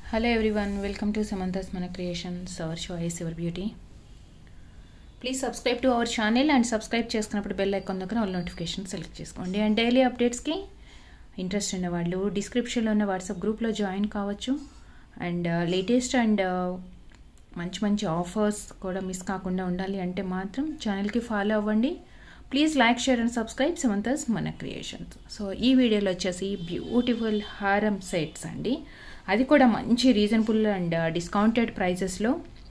Hello everyone, welcome to Samantha's Mana Creations, our choice, our beauty. Please subscribe to our channel and subscribe చేసుకున్నప్పుడు bell icon దగ్గర all notification select చేసుకోండి and daily అప్డేట్స్కి interest ఉన్న వాళ్ళు డిస్క్రిప్షన్లో ఉన్న WhatsApp గ్రూప్లో జాయిన్ కావచ్చు అండ్ లేటెస్ట్ అండ్ మంచి మంచి ఆఫర్స్ కూడా మిస్ కాకుండా ఉండాలి అంటే మాత్రం ఛానల్కి ఫాలో అవ్వండి please like share and subscribe sevenths మన క్రియేషన్స్ సో ఈ వీడియోలో వచ్చేసి బ్యూటిఫుల్ హారం సెట్స్ అండి అది కూడా మంచి రీజనబుల్ అండ్ డిస్కౌంటెడ్ ప్రైజెస్లో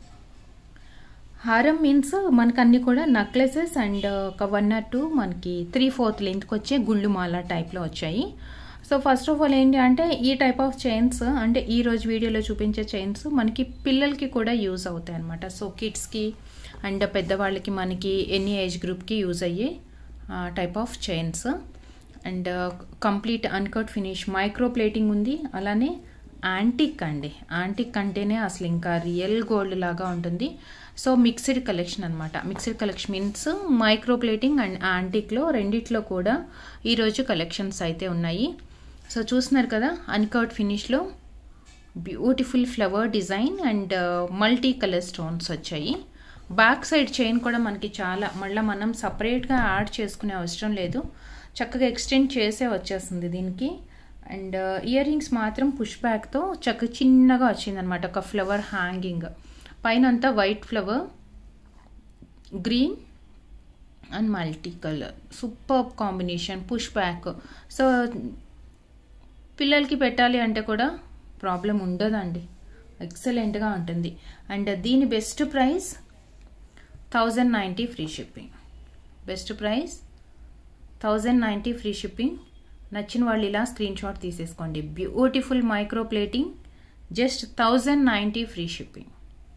హారం మీన్స్ మనకు అన్ని కూడా నక్లెసెస్ అండ్ ఒక వన్ ఆర్ టూ మనకి త్రీ ఫోర్త్ లెంత్కి వచ్చే గుళ్ళు మాల టైప్లో వచ్చాయి సో ఫస్ట్ ఆఫ్ ఆల్ ఏంటి అంటే ఈ టైప్ ఆఫ్ చైన్స్ అంటే ఈ రోజు వీడియోలో చూపించే చైన్స్ మనకి పిల్లలకి కూడా యూజ్ అవుతాయి అనమాట సో కిడ్స్కి అండ్ పెద్దవాళ్ళకి మనకి ఎనీ ఏజ్ గ్రూప్కి యూజ్ అయ్యే type of chains and complete uncut finish micro plating ఉంది అలానే యాంటిక్ అండి యాంటిక్ అంటేనే అసలు ఇంకా రియల్ గోల్డ్ లాగా ఉంటుంది సో మిక్స్డ్ కలెక్షన్ అనమాట mixed collection means micro plating and యాంటిక్లో రెండిట్లో కూడా ఈరోజు కలెక్షన్స్ అయితే ఉన్నాయి సో చూస్తున్నారు కదా అన్కట్ ఫినిష్లో beautiful flower design and multi colour stones వచ్చాయి బ్యాక్ సైడ్ చైన్ కూడా మనకి చాలా మళ్ళీ మనం సపరేట్గా యాడ్ చేసుకునే అవసరం లేదు చక్కగా ఎక్స్టెండ్ చేసే వచ్చేస్తుంది దీనికి అండ్ ఇయర్ రింగ్స్ మాత్రం పుష్ బ్యాక్తో చక్కగా చిన్నగా వచ్చిందనమాట ఒక ఫ్లవర్ హ్యాంగింగ్ పైన అంతా white flower green and multi colour super combination push back so పిల్లలకి పెట్టాలి అంటే కూడా ప్రాబ్లం ఉండదండి ఎక్సలెంట్గా ఉంటుంది అండ్ దీని best price thousand ninety free shipping best price thousand ninety free shipping నచ్చిన వాళ్ళు ఇలా స్క్రీన్ షాట్ తీసేసుకోండి beautiful micro plating just thousand ninety free shipping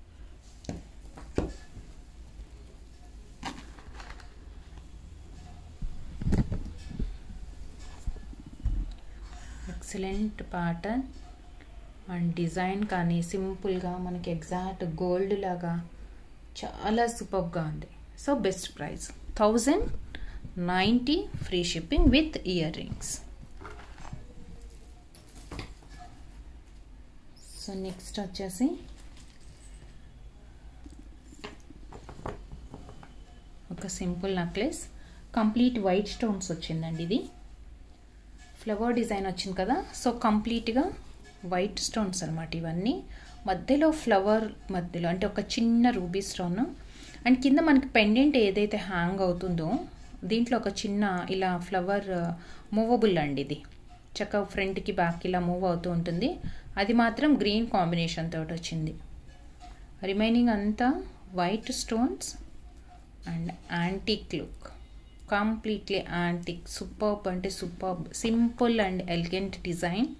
excellent pattern and design కానీ సింపుల్గా మనకి ఎగ్జాక్ట్ గోల్డ్ లాగా చాలా సూపర్గా ఉంది so best price thousand ninety free shipping with ear rings so next వచ్చేసి ఒక simple necklace complete white stones వచ్చిందండి ఇది ఫ్లవర్ డిజైన్ వచ్చింది కదా సో కంప్లీట్గా వైట్ స్టోన్స్ అనమాట ఇవన్నీ మధ్యలో ఫ్లవర్ మధ్యలో అంటే ఒక చిన్న రూబీ స్టోన్ అండ్ కింద మనకి పెండెంట్ ఏదైతే హ్యాంగ్ అవుతుందో దీంట్లో ఒక చిన్న ఇలా ఫ్లవర్ మూవబుల్ అండి ఇది చక్కగా ఫ్రంట్కి బ్యాక్ ఇలా మూవ్ అవుతూ ఉంటుంది అది మాత్రం గ్రీన్ కాంబినేషన్ తోటి వచ్చింది రిమైనింగ్ అంతా white stones and antique look completely antique superb అంటే superb simple and elegant design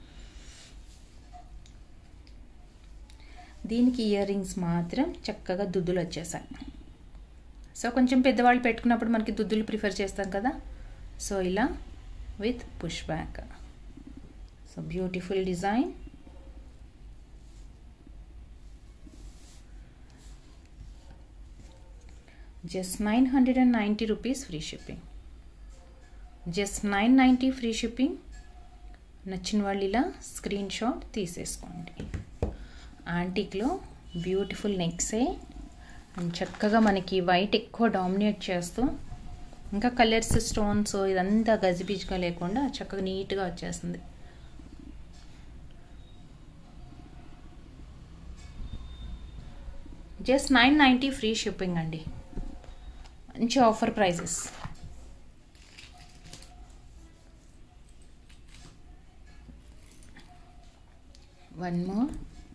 దీనికి ఇయర్ రింగ్స్ మాత్రం చక్కగా దుద్దులు వచ్చేసాయి సో కొంచెం పెద్దవాళ్ళు పెట్టుకున్నప్పుడు మనకి దుద్దులు ప్రిఫర్ చేస్తాం కదా సో ఇలా with push back so beautiful design just nine hundred and ninety rupees free shipping just nine ninety free shipping నచ్చిన వాళ్ళు ఇలా స్క్రీన్ షాట్ తీసేసుకోండి యాంటిక్లో బ్యూటిఫుల్ నెక్సే అండ్ చక్కగా మనకి వైట్ ఎక్కువ డామినేట్ చేస్తూ ఇంకా కలర్స్ స్టోన్స్ ఇదంతా గజిబిజిగా లేకుండా చక్కగా నీట్గా వచ్చేస్తుంది just nine ninety free shipping అండి మంచి offer prices one more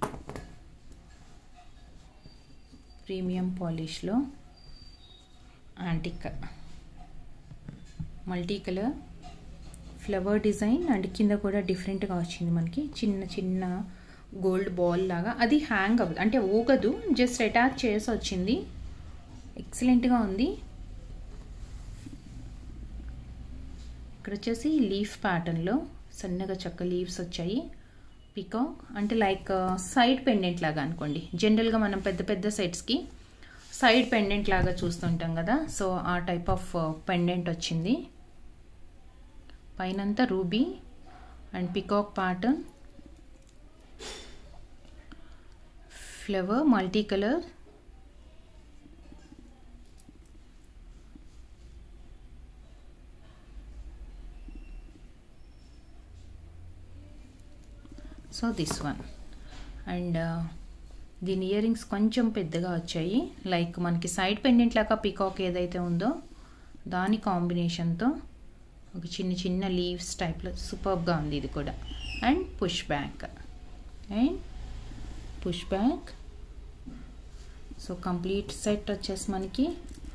premium పాలిష్లో antique multi colour flower design and కింద కూడా డిఫరెంట్గా వచ్చింది మనకి చిన్న చిన్న గోల్డ్ బాల్ లాగా అది హ్యాంగ్ అవ్వదు అంటే ఊగదు జస్ట్ అటాచ్ చేసి వచ్చింది ఎక్సలెంట్గా ఉంది ఇక్కడ వచ్చేసి లీఫ్ ప్యాటర్న్లో సన్నగా చక్క లీవ్స్ వచ్చాయి పికాక్ అంటే లైక్ సైడ్ పెండెంట్ లాగా అనుకోండి జనరల్గా మనం పెద్ద పెద్ద సెట్స్కి సైడ్ పెండెంట్ లాగా చూస్తుంటాం కదా సో ఆ టైప్ ఆఫ్ పెండెంట్ వచ్చింది పైనంతా ruby and peacock pattern flower multi colour so this one and దీని ఇయర్ రింగ్స్ కొంచెం పెద్దగా వచ్చాయి లైక్ మనకి సైడ్ పెండెంట్ లాగా పికాక్ ఏదైతే ఉందో దాని కాంబినేషన్తో ఒక చిన్న చిన్న లీవ్స్ టైప్లో సూపర్గా ఉంది ఇది కూడా and push back and push back so complete set వచ్చేసి మనకి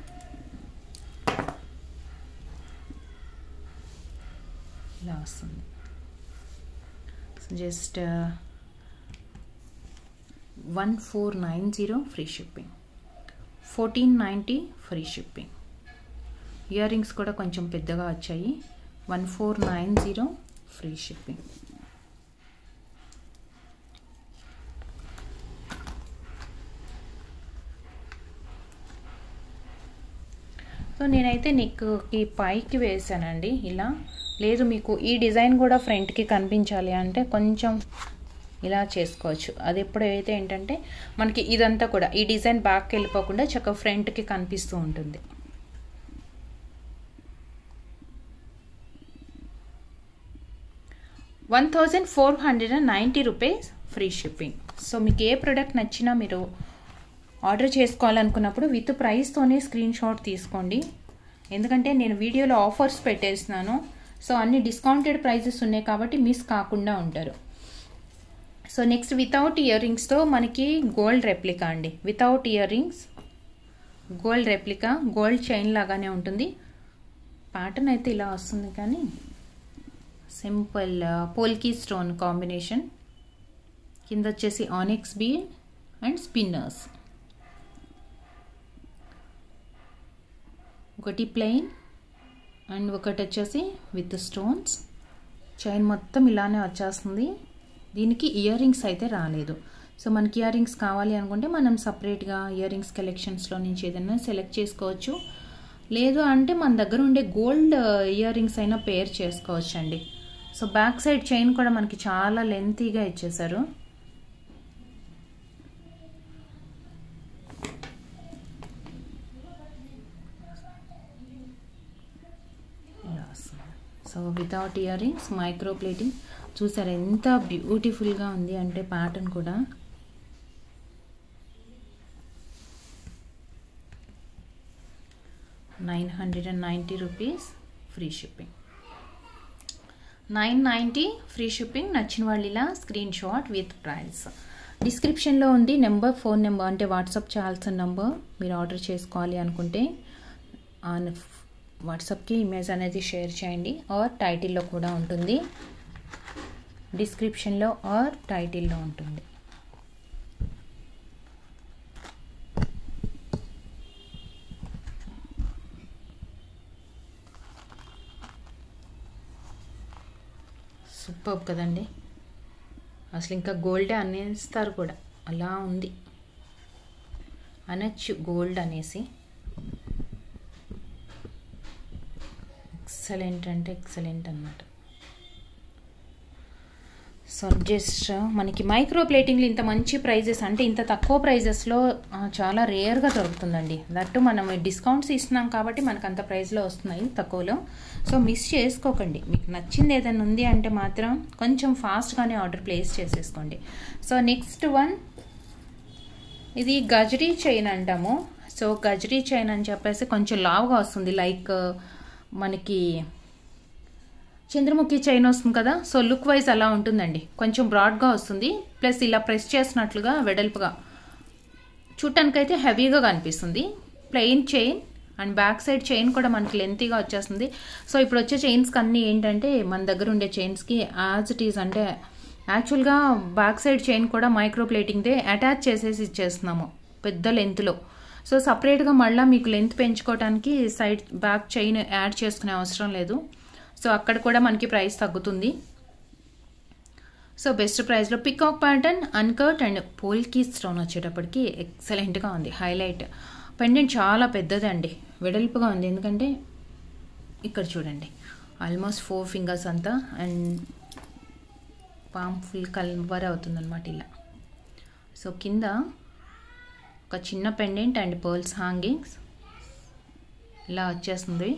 ఇలా వస్తుంది just one four nine zero free shipping fourteen ninety free shipping ear rings కూడా కొంచెం పెద్దగా వచ్చాయి one four nine zero free shipping so నేనైతే నెక్కి పైకి వేసానండి ఇలా లేదు మీకు ఈ డిజైన్ కూడా ఫ్రంట్కి కనిపించాలి అంటే కొంచెం ఇలా చేసుకోవచ్చు అది ఎప్పుడైతే ఏంటంటే మనకి ఇదంతా కూడా ఈ డిజైన్ బ్యాక్కి వెళ్ళిపోకుండా చక్కగా ఫ్రంట్కి కనిపిస్తూ ఉంటుంది one thousand four hundred and ninety rupees free shipping so మీకు ఏ ప్రోడక్ట్ నచ్చినా మీరు ఆర్డర్ చేసుకోవాలనుకున్నప్పుడు విత్ ప్రైస్తోనే స్క్రీన్ షాట్ తీసుకోండి ఎందుకంటే నేను వీడియోలో ఆఫర్స్ పెట్టేస్తున్నాను సో అన్ని డిస్కౌంటెడ్ ప్రైజెస్ ఉన్నాయి కాబట్టి మిస్ కాకుండా ఉంటారు సో నెక్స్ట్ వితౌట్ ఇయర్ రింగ్స్తో మనకి గోల్డ్ రెప్లికా అండి without ear rings gold replica gold chain లాగానే ఉంటుంది ప్యాటర్న్ అయితే ఇలా వస్తుంది కానీ సింపుల్ పోల్కీ స్టోన్ కాంబినేషన్ కింద వచ్చేసి ఆనిక్స్ బీడ్ అండ్ స్పిన్నర్స్ ఒకటి ప్లెయిన్ అండ్ ఒకటి వచ్చేసి విత్ స్టోన్స్ చైన్ మొత్తం ఇలానే వచ్చేస్తుంది దీనికి ఇయర్ రింగ్స్ అయితే రాలేదు సో మనకి ఇయర్ రింగ్స్ కావాలి అనుకుంటే మనం సపరేట్గా ఇయర్ రింగ్స్ కలెక్షన్స్లో నుంచి ఏదైనా సెలెక్ట్ చేసుకోవచ్చు లేదు అంటే మన దగ్గర ఉండే గోల్డ్ ఇయర్ రింగ్స్ అయినా పేర్ చేసుకోవచ్చు అండి సో బ్యాక్ సైడ్ చైన్ కూడా మనకి చాలా లెంతీగా ఇచ్చేసారు so without ear rings micro plating చూసారు ఎంత బ్యూటిఫుల్గా ఉంది అంటే ప్యాటర్న్ కూడా nine hundred and ninety rupees free shipping nine ninety free shipping నచ్చిన వాళ్ళు ఇలా స్క్రీన్ షాట్ విత్ ప్రైస్ డిస్క్రిప్షన్లో ఉంది నెంబర్ ఫోన్ నెంబర్ అంటే వాట్సాప్ చేయాల్సిన నెంబర్ మీరు ఆర్డర్ చేసుకోవాలి అనుకుంటే వాట్సాప్కి ఇమేజ్ అనేది షేర్ చేయండి ఆర్ టైటిల్లో కూడా ఉంటుంది డిస్క్రిప్షన్లో ఆర్ టైటిల్లో ఉంటుంది సూపర్ కదండి అసలు ఇంకా గోల్డే అనేస్తారు కూడా అలా ఉంది అనొచ్చు గోల్డ్ అనేసి ఎక్సలెంట్ అంటే ఎక్సలెంట్ అనమాట సో జస్ట్ మనకి మైక్రో ప్లేటింగ్లు ఇంత మంచి ప్రైజెస్ అంటే ఇంత తక్కువ ప్రైజెస్లో చాలా రేర్గా దొరుకుతుందండి దట్టు మనం డిస్కౌంట్స్ ఇస్తున్నాం కాబట్టి మనకు అంత ప్రైస్లో వస్తున్నాయి తక్కువలో సో మిస్ చేసుకోకండి మీకు నచ్చింది ఏదైనా ఉంది అంటే మాత్రం కొంచెం ఫాస్ట్గానే ఆర్డర్ ప్లేస్ చేసేసుకోండి సో నెక్స్ట్ వన్ ఇది గజరీ చైన్ అంటాము సో గజరీ చైన్ అని చెప్పేసి కొంచెం లావుగా వస్తుంది లైక్ మనకి చంద్రముఖి చైన్ వస్తుంది కదా సో లుక్ వైజ్ అలా ఉంటుందండి కొంచెం బ్రాడ్గా వస్తుంది ప్లస్ ఇలా ప్రెస్ చేసినట్లుగా వెడల్పుగా చూడటానికైతే హెవీగా కనిపిస్తుంది plain chain and back side chain కూడా మనకి లెంతీగా వచ్చేస్తుంది సో ఇప్పుడు వచ్చే చైన్స్కి అన్నీ ఏంటంటే మన దగ్గర ఉండే చైన్స్కి యాజ్ ఇట్ ఈజ్ అంటే యాక్చువల్గా బ్యాక్ సైడ్ చైన్ కూడా మైక్రో ప్లేటింగ్దే అటాచ్ చేసేసి ఇచ్చేస్తున్నాము పెద్ద లెంత్లో సో సపరేట్గా మళ్ళీ మీకు లెంత్ పెంచుకోవడానికి సైడ్ బ్యాక్ చైన్ యాడ్ చేసుకునే అవసరం లేదు సో అక్కడ కూడా మనకి ప్రైస్ తగ్గుతుంది సో బెస్ట్ ప్రైస్లో peacock pattern uncut and polki stone వచ్చేటప్పటికి ఎక్సలెంట్గా ఉంది హైలైట్ పెండెంట్ చాలా పెద్దదండి వెడల్పుగా ఉంది ఎందుకంటే ఇక్కడ చూడండి ఆల్మోస్ట్ ఫోర్ ఫింగర్స్ అంతా అండ్ పామ్ ఫుల్ కల్వర్ అవుతుందన్నమాట ఇలా సో కింద ఒక చిన్న పెండెంట్ అండ్ పర్ల్స్ హ్యాంగింగ్స్ ఇలా వచ్చేస్తుంది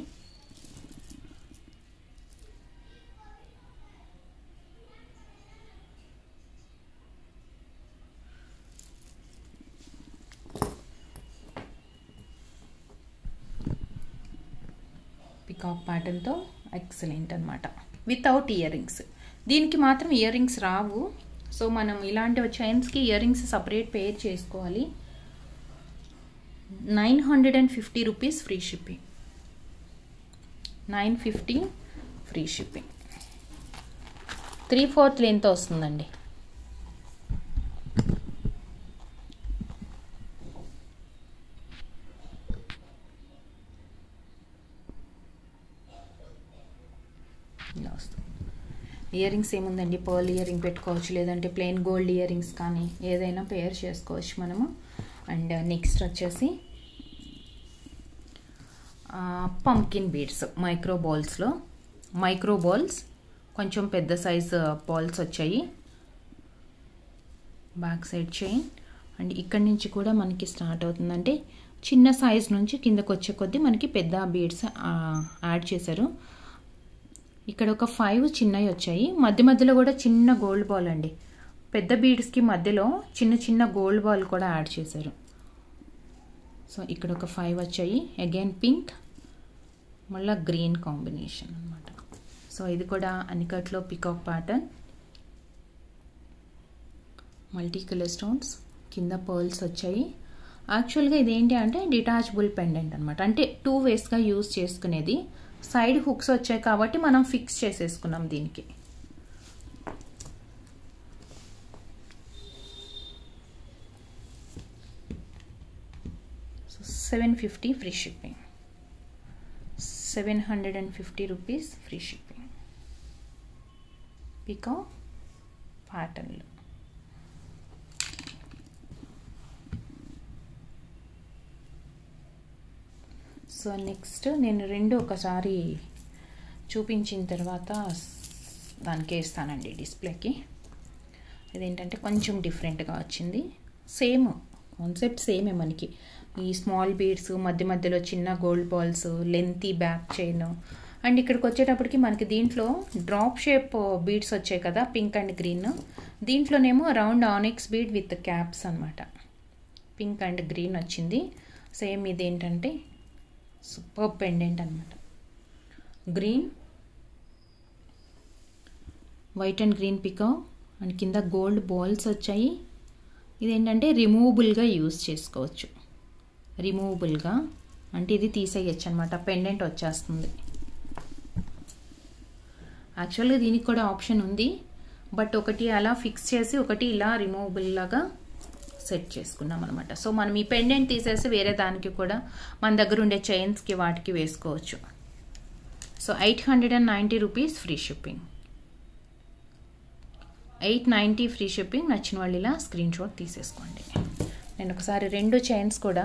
పికాక్ ప్యాటర్న్తో ఎక్సలెంట్ అనమాట వితౌట్ ఇయర్ రింగ్స్ దీనికి మాత్రం ఇయర్ రింగ్స్ రావు సో మనం ఇలాంటి చైన్స్కి ఇయర్ రింగ్స్ సపరేట్ పేర్ చేసుకోవాలి nine hundred and fifty rupees free shipping nine fifty free shipping three fourth length వస్తుందండి ఇలా వస్తుంది ఇయర్ రింగ్స్ ఏముందండి పర్ల్ ఇయర్ రింగ్ పెట్టుకోవచ్చు లేదంటే ప్లెయిన్ గోల్డ్ ఇయర్ రింగ్స్ కానీ ఏదైనా పేర్ చేసుకోవచ్చు మనము అండ్ నెక్స్ట్ వచ్చేసి పంకిన్ బీడ్స్ మైక్రో బాల్స్లో మైక్రో బాల్స్ కొంచెం పెద్ద సైజ్ బాల్స్ వచ్చాయి బ్యాక్ సైడ్ చైన్ అండ్ ఇక్కడి నుంచి కూడా మనకి స్టార్ట్ అవుతుందంటే చిన్న సైజ్ నుంచి కిందకు వచ్చే కొద్దీ మనకి పెద్ద బీడ్స్ యాడ్ చేశారు ఇక్కడ ఒక ఫైవ్ చిన్నవి వచ్చాయి మధ్య మధ్యలో కూడా చిన్న గోల్డ్ బాల్ అండి పెద్ద బీడ్స్కి మధ్యలో చిన్న చిన్న గోల్డ్ బాల్ కూడా యాడ్ చేశారు సో ఇక్కడ ఒక ఫైవ్ వచ్చాయి అగైన్ పింక్ మళ్ళీ గ్రీన్ కాంబినేషన్ అనమాట సో ఇది కూడా అనికట్లో peacock pattern multi colour stones కింద పర్ల్స్ వచ్చాయి యాక్చువల్గా ఇదేంటి అంటే డిటాచబుల్ పెండెంట్ అనమాట అంటే టూ వేస్గా యూజ్ చేసుకునేది సైడ్ హుక్స్ వచ్చాయి కాబట్టి మనం ఫిక్స్ చేసేసుకున్నాం దీనికి so seven fifty free shipping seven hundred and fifty rupees free shipping peacock ప్యాటర్న్లు సో నెక్స్ట్ నేను రెండు ఒకసారి చూపించిన తర్వాత దానికి వేస్తానండి డిస్ప్లేకి ఇదేంటంటే కొంచెం డిఫరెంట్గా వచ్చింది సేమ్ కాన్సెప్ట్ సేమే మనకి ఈ స్మాల్ బీడ్స్ మధ్య మధ్యలో చిన్న gold balls lengthy back chain and ఇక్కడికి వచ్చేటప్పటికి మనకి దీంట్లో డ్రాప్ షేప్ బీడ్స్ వచ్చాయి కదా పింక్ అండ్ గ్రీన్ దీంట్లోనేమో round onyx bead with caps అనమాట పింక్ అండ్ గ్రీన్ వచ్చింది సేమ్ ఇదేంటంటే సూపర్ పెండెంట్ అనమాట green white and green peacock and కింద గోల్డ్ బాల్స్ వచ్చాయి ఇదేంటంటే రిమూవబుల్గా యూస్ చేసుకోవచ్చు రిమూవబుల్గా అంటే ఇది తీసేయచ్చు అనమాట పెండెంట్ వచ్చేస్తుంది యాక్చువల్గా దీనికి కూడా ఆప్షన్ ఉంది బట్ ఒకటి అలా ఫిక్స్ చేసి ఒకటి ఇలా రిమూవబుల్ లాగా సెట్ చేసుకున్నాం అనమాట సో మనం ఈ పెండెంట్ తీసేసి వేరే దానికి కూడా మన దగ్గర ఉండే చైన్స్కి వాటికి వేసుకోవచ్చు so eight hundred and ninety rupees free shipping eight ninety free shipping నచ్చిన వాళ్ళు ఇలా స్క్రీన్ షాట్ తీసేసుకోండి నేను ఒకసారి రెండు చైన్స్ కూడా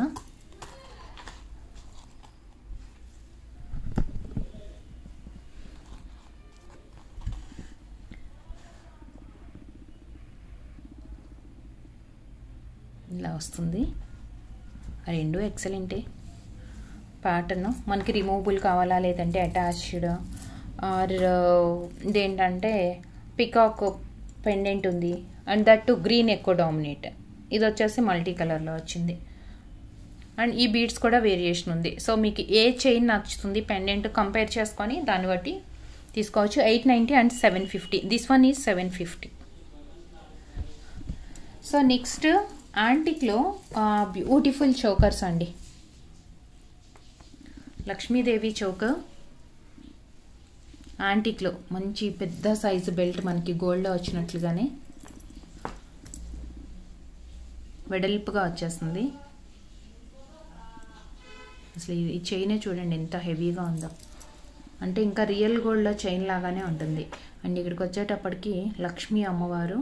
ఇలా వస్తుంది రెండు ఎక్సలెంటే ప్యాటర్న్ మనకి రిమూవబుల్ కావాలా లేదంటే అటాచ్డ్ ఆర్ ఇదేంటంటే పికాక్ పెండెంట్ ఉంది అండ్ దట్ టు గ్రీన్ ఎక్కువ డామినేట్ ఇది వచ్చేసి మల్టీ కలర్లో వచ్చింది అండ్ ఈ బీడ్స్ కూడా వేరియేషన్ ఉంది సో మీకు ఏ చైన్ నచ్చుతుంది పెండెంట్ కంపేర్ చేసుకొని దాన్ని బట్టి తీసుకోవచ్చు eight ninety and seven fifty this one is seven fifty so next యాంటిక్లో బ్యూటిఫుల్ చోకర్స్ అండి లక్ష్మీదేవి చోకర్ యాంటిక్లో మంచి పెద్ద సైజు బెల్ట్ మనకి గోల్డ్లో వచ్చినట్లుగానే వెడల్పుగా వచ్చేస్తుంది అసలు ఈ చైనే చూడండి ఎంత హెవీగా ఉందో అంటే ఇంకా రియల్ గోల్డ్లో చైన్ లాగానే ఉంటుంది అండ్ ఇక్కడికి వచ్చేటప్పటికి లక్ష్మీ అమ్మవారు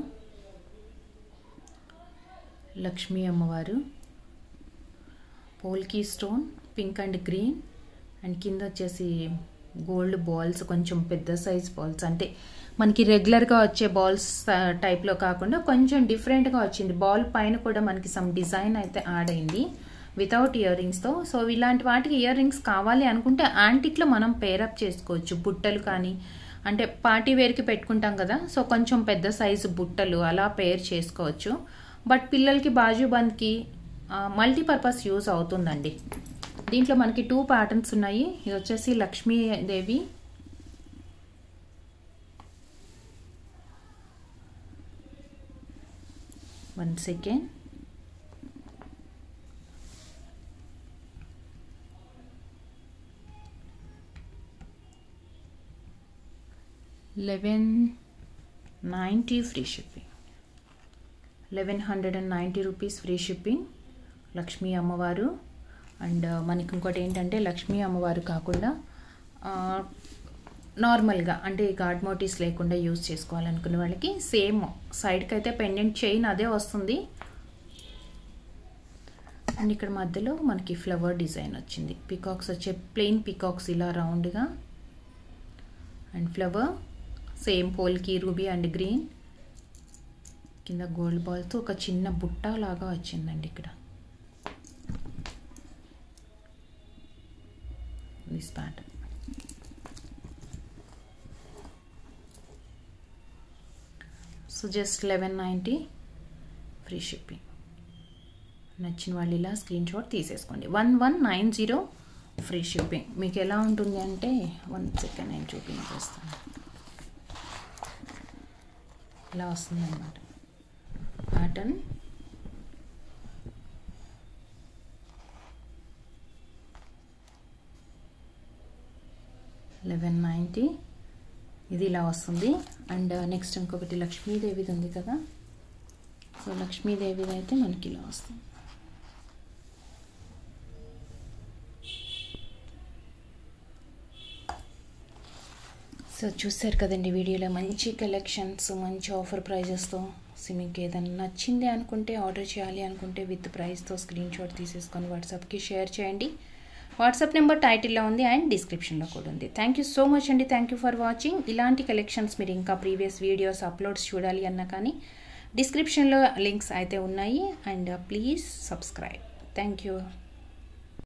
లక్ష్మీ అమ్మవారు polki stone pink and green and కింద వచ్చేసి గోల్డ్ బాల్స్ కొంచెం పెద్ద సైజ్ బాల్స్ అంటే మనకి రెగ్యులర్గా వచ్చే బాల్స్ టైప్లో కాకుండా కొంచెం డిఫరెంట్గా వచ్చింది బాల్ పైన కూడా మనకి సమ్ డిజైన్ అయితే యాడ్ అయింది వితౌట్ ఇయర్ రింగ్స్తో సో ఇలాంటి వాటికి ఇయర్ రింగ్స్ కావాలి అనుకుంటే యాంటిక్లో మనం పేరప్ చేసుకోవచ్చు బుట్టలు కానీ అంటే పార్టీ వేర్కి పెట్టుకుంటాం కదా సో కొంచెం పెద్ద సైజు బుట్టలు అలా పేర్ చేసుకోవచ్చు బట్ పిల్లలకి బాజుబంద్కి మల్టీపర్పస్ యూజ్ అవుతుందండి దీంట్లో మనకి టూ ప్యాటర్న్స్ ఉన్నాయి ఇది వచ్చేసి Lakshmidevi one second eleven ninety free shipping eleven hundred and ninety rupees free shipping Lakshmi అమ్మవారు అండ్ మనకి ఇంకోటి ఏంటంటే లక్ష్మీ అమ్మవారు కాకుండా నార్మల్గా అంటే గాడ్ మోటీస్ లేకుండా యూజ్ చేసుకోవాలనుకునే వాళ్ళకి సేమ్ సైడ్కి అయితే పెండెంట్ చైన్ అదే వస్తుంది అండ్ ఇక్కడ మధ్యలో మనకి ఫ్లవర్ డిజైన్ వచ్చింది పికాక్స్ వచ్చే ప్లెయిన్ పికాక్స్ ఇలా రౌండ్గా and flower same polki ruby and green కింద గోల్డ్ బాల్తో ఒక చిన్న బుట్ట లాగా వచ్చిందండి ఇక్కడ this pattern so just eleven ninety free shipping నచ్చిన వాళ్ళు ఇలా స్క్రీన్ షాట్ తీసేసుకోండి one one nine zero free shipping మీకు ఎలా ఉంటుంది అంటే వన్ సెకండ్ నేను చూపించేస్తాను ఇలా వస్తుంది అనమాట ప్యాటర్న్ లెవెన్ నైంటీ ఇది ఇలా వస్తుంది అండ్ నెక్స్ట్ ఇంకొకటి లక్ష్మీదేవిది ఉంది కదా సో లక్ష్మీదేవిది అయితే మనకి ఇలా వస్తుంది సో చూసారు కదండి వీడియోలో మంచి కలెక్షన్స్ మంచి ఆఫర్ ప్రైజెస్తో సో మీకు ఏదైనా నచ్చింది అనుకుంటే ఆర్డర్ చేయాలి అనుకుంటే విత్ ప్రైస్తో స్క్రీన్ షాట్ తీసేసుకొని వాట్సాప్కి షేర్ చేయండి వాట్సాప్ నెంబర్ టైటిల్లో ఉంది అండ్ డిస్క్రిప్షన్లో కూడా ఉంది థ్యాంక్ యూ సో మచ్ అండి థ్యాంక్ యూ ఫర్ వాచింగ్ ఇలాంటి కలెక్షన్స్ మీరు ఇంకా ప్రీవియస్ వీడియోస్ అప్లోడ్స్ చూడాలి అన్నా కానీ డిస్క్రిప్షన్లో లింక్స్ అయితే ఉన్నాయి and please subscribe thank you